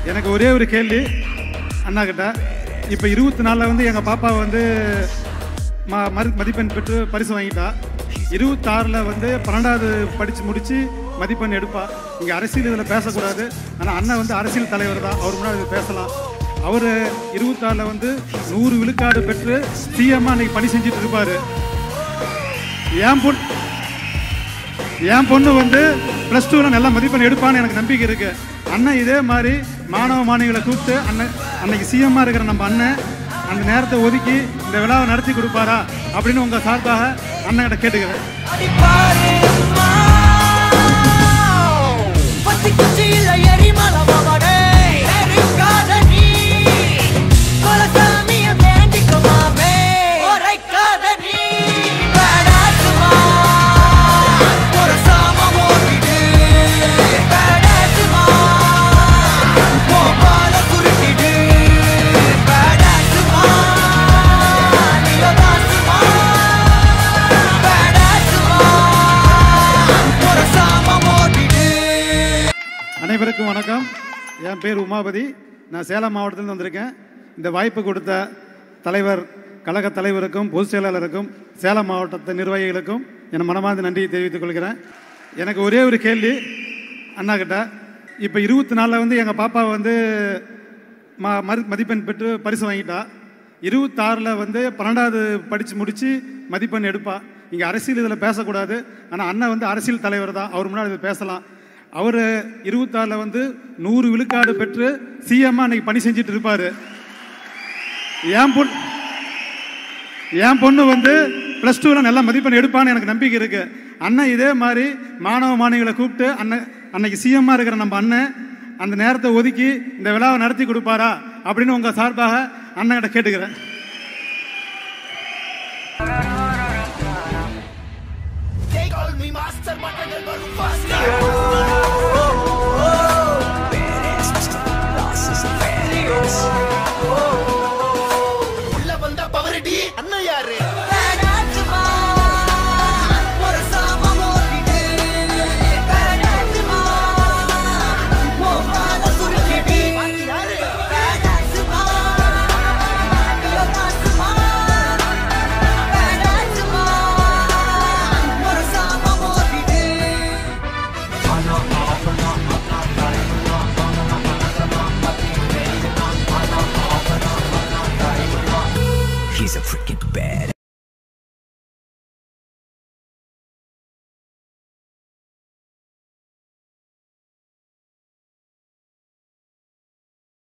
எனக்கு ஒரே ஒரு கேள்வி அண்ணா கிட்ட இப்போ இருபத்தி நாலில் வந்து எங்கள் பாப்பா வந்து ம மறு மதிப்பெண் பெற்று பரிசு வாங்கிட்டா இருபத்தாறில் வந்து பன்னெண்டாவது படித்து முடித்து மதிப்பெண் எடுப்பா இங்கே அரசியல் இதில் பேசக்கூடாது ஆனால் அண்ணன் வந்து அரசியல் தலைவர் தான் அவர் முன்னாடி இது பேசலாம் அவர் இருபத்தாறில் வந்து நூறு விழுக்காடு பெற்று சிஎம்மாக அன்னைக்கு பணி செஞ்சுட்டு இருப்பார் என் பொண்ணு என் பொண்ணு வந்து ப்ளஸ் டூவில் நல்ல மதிப்பெண் எடுப்பான்னு எனக்கு நம்பிக்கை இருக்கு அண்ணன் இதே மாதிரி மாணவ மாணவிகளை கூப்பிட்டு அண்ணன் அன்னைக்கு சிஎம்மாக இருக்கிற நம்ம அண்ணன் அந்த நேரத்தை ஒதுக்கி இந்த விழாவை நடத்தி கொடுப்பாரா அப்படின்னு உங்கள் சார்பாக அண்ணன் கிட்ட கேட்டுக்கிறேன் அடிப்பாரு அம்மா. பத்தி குச்சியில எரிமலை மாமனே. எரிக்காத நீ. குலசாமிய வேண்டிக்குமாமே. உரைக்காத நீ. வேடாசுமா. ஒரு சாமம் ஓட்டிடு. வேடாசுமா. உன் பால சுருட்டிடு. வேடாசுமா. நீயோதாசுமா. வேடாசுமா. ஒரு சாமம் ஓட்டிடு. அனைவருக்கும் வணக்கம் என் பேர் உமாபதி நான் சேலம் மாவட்டத்திலிருந்து வந்திருக்கேன் இந்த வாய்ப்பு கொடுத்த தலைவர் கழக தலைவருக்கும் பொதுச் செயலாளருக்கும் சேலம் மாவட்டத்து நிர்வாகிகளுக்கும் என் மனமார்ந்த நன்றியை தெரிவித்துக் கொள்கிறேன் எனக்கு ஒரே ஒரு கேள்வி அண்ணா கிட்ட இப்போ இருபத்தி நாலில் வந்து எங்கள் பாப்பா வந்து ம மறு மதிப்பெண் பெற்று பரிசு வாங்கிட்டா இருபத்தாறில் வந்து பன்னெண்டாவது படித்து முடித்து மதிப்பெண் எடுப்பா இங்கே அரசியல் இதில் பேசக்கூடாது ஆனால் அண்ணன் வந்து அரசியல் தலைவர் தான் அவர் முன்னாடி இது பேசலாம் அவர் இருபத்தாறில் வந்து நூறு விழுக்காடு பெற்று சிஎம்மாக அன்னைக்கு பணி செஞ்சுட்டு இருப்பார் என் பொண்ணு என் பொண்ணு வந்து ப்ளஸ் டூவில் நல்ல மதிப்பெண் எடுப்பான்னு எனக்கு நம்பிக்கை இருக்கு அண்ணன் இதே மாதிரி மாணவ மாணவிகளை கூப்பிட்டு அண்ணன் அன்னைக்கு சிஎம்மாக இருக்கிற நம்ம அண்ணன் அந்த நேரத்தை ஒதுக்கி இந்த விழாவை நடத்தி கொடுப்பாரா அப்படின்னு உங்கள் சார்பாக அண்ணன் கிட்ட கேட்டுக்கிறேன் They call me master, but I never faster.